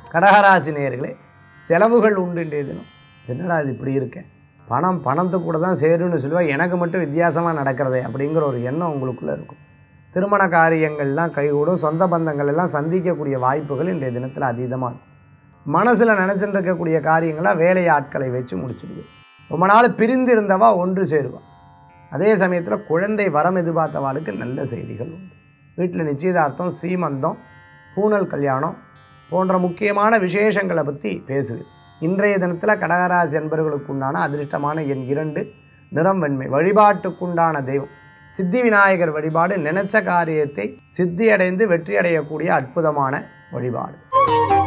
கடகராசி நேயர்களே செலவுகள் உண்டு இன்றைய தினம் என்னடா இது இப்படி இருக்கேன் பணம் பணத்துக்கு கூட தான் சேரும்னு சொல்லுவா எனக்கு மட்டும் வித்தியாசமாக நடக்கிறதே அப்படிங்கிற ஒரு எண்ணம் உங்களுக்குள்ளே இருக்கும் திருமண காரியங்கள்லாம் கைகூடும் சொந்த பந்தங்கள் எல்லாம் சந்திக்கக்கூடிய வாய்ப்புகள் இன்றைய தினத்தில் அதீதமாக இருக்கும் மனசில் நினச்சிட்டு இருக்கக்கூடிய காரியங்களாக வேலை ஆட்களை வச்சு முடிச்சிடுது ரொம்ப நாள் பிரிந்து இருந்தவா ஒன்று சேருவா அதே சமயத்தில் குழந்தை வரம் எதிர்பார்த்தவாளுக்கு நல்ல செய்திகள் உண்டு வீட்டில் நிச்சயதார்த்தம் சீமந்தம் பூனல் கல்யாணம் போன்ற முக்கியமான விசேஷங்களை பற்றி பேசுது இன்றைய தினத்தில் கடகராசி என்பவர்களுக்கு உண்டான அதிர்ஷ்டமான எண் இரண்டு நிறம் வெண்மை வழிபாட்டுக்குண்டான தெய்வம் சித்தி விநாயகர் வழிபாடு நினைச்ச காரியத்தை சித்தியடைந்து வெற்றி அடையக்கூடிய அற்புதமான வழிபாடு